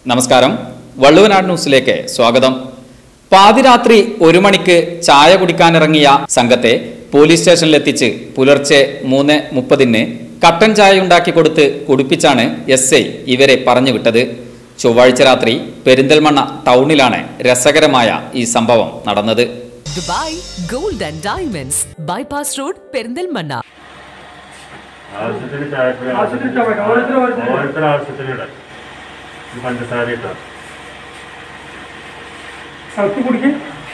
നമസ്കാരം വള്ളുവനാട് ന്യൂസിലേക്ക് സ്വാഗതം പാതിരാത്രി ഒരു മണിക്ക് ചായ കുടിക്കാനിറങ്ങിയ സംഘത്തെ പോലീസ് സ്റ്റേഷനിലെത്തിച്ച് പുലർച്ചെ മൂന്ന് മുപ്പതിന് കട്ടൻ ചായ ഉണ്ടാക്കി കൊടുത്ത് കുടിപ്പിച്ചാണ് എസ് ഐ ഇവരെ പറഞ്ഞു വിട്ടത് ചൊവ്വാഴ്ച രാത്രി പെരിന്തൽമണ്ണ ടൗണിലാണ് രസകരമായ ഈ സംഭവം നടന്നത് Dubai gold and diamonds bypass road Perinthalmanna ആവശ്യത്തിന് ചായപ്പൊടി ആവശ്യത്തിന് ചായപ്പൊടി. ഓരോരുത്തര് ഓരോരുത്തര്. ഓരോരുത്തർ ആവശ്യത്തിന് ഇടാം ഇത് പഞ്ചസാര ഇട്ടാ സൗത്ത് കുടിക്ക്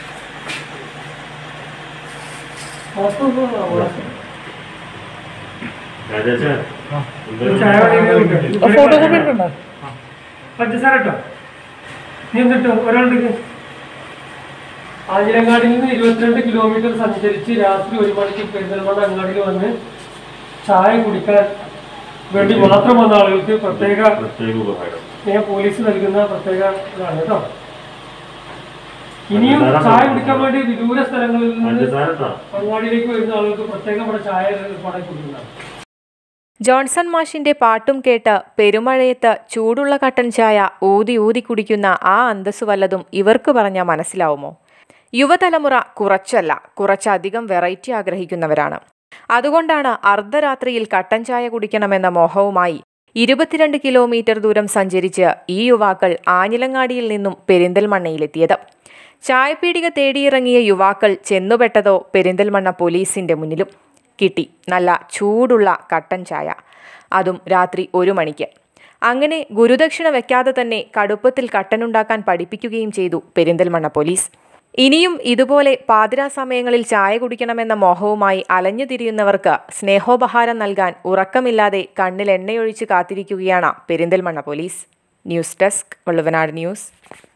രാജേഷ് ചായ ഫോട്ടോ കോപ്പി പഞ്ചസാര ഇട്ടോ നീ എന്നിട്ടോ ഒരാളുണ്ടെങ്കിൽ ആതിരങ്ങാടിയിൽ നിന്ന് ഇരുപത്തിരണ്ട് കിലോമീറ്റർ സഞ്ചരിച്ച് രാത്രി ഒരു മണിക്ക് പെരിന്തൽമണ്ണ അങ്ങാടിയിൽ വന്ന് ചായ കുടിക്കാൻ വേണ്ടി മാത്രം വന്ന ആളുകൾക്ക് പ്രത്യേക പ്രത്യേക ഉപകാരം ഞാൻ പോലീസ് നൽകുന്ന പ്രത്യേക ഇതാണ് കേട്ടോ ഇനിയും ചായ കുടിക്കാൻ വേണ്ടി വിദൂര സ്ഥലങ്ങളിൽ നിന്ന് പഞ്ചസാര ഇട്ടാ അങ്ങാടിയിലേക്ക് വരുന്ന ആളുകൾക്ക് പ്രത്യേകം ഇവിടെ ചായ പടം കൊടുക്കുന്നതാണ് ജോൺസൺ മാഷിന്റെ പാട്ടും കേട്ട് പെരുമഴയത്ത് ചൂടുള്ള കട്ടൻ ചായ ഊതി ഊതി കുടിക്കുന്ന ആ അന്തസ്സ് വല്ലതും ഇവർക്ക് പറഞ്ഞാൽ മനസ്സിലാവുമോ യുവതലമുറ കുറച്ചല്ല കുറച്ചധികം വെറൈറ്റി ആഗ്രഹിക്കുന്നവരാണ് അതുകൊണ്ടാണ് അർദ്ധരാത്രിയിൽ കട്ടൻ ചായ കുടിക്കണമെന്ന മോഹവുമായി ഇരുപത്തിരണ്ട് കിലോമീറ്റർ ദൂരം സഞ്ചരിച്ച് ഈ യുവാക്കൾ ആഞ്ഞിലങ്ങാടിയിൽ നിന്നും പെരിന്തൽമണ്ണയിലെത്തിയത് ചായപ്പീടിക തേടിയിറങ്ങിയ യുവാക്കൾ ചെന്നുപെട്ടതോ പെരിന്തൽമണ്ണ പോലീസിന്റെ മുന്നിലും കിട്ടി നല്ല ചൂടുള്ള കട്ടൻ ചായ അതും രാത്രി ഒരു മണിക്ക് അങ്ങനെ ഗുരുദക്ഷിണ വെക്കാതെ തന്നെ കടുപ്പത്തിൽ കട്ടനുണ്ടാക്കാൻ പഠിപ്പിക്കുകയും ചെയ്തു പെരിന്തൽമണ്ണ പോലീസ് ഇനിയും ഇതുപോലെ പാതിരാ സമയങ്ങളിൽ ചായ കുടിക്കണമെന്ന മോഹവുമായി അലഞ്ഞു തിരിയുന്നവർക്ക് സ്നേഹോപഹാരം നൽകാൻ ഉറക്കമില്ലാതെ കണ്ണിൽ എണ്ണയൊഴിച്ച് കാത്തിരിക്കുകയാണ് Perinthalmanna police news desk Valluvanad news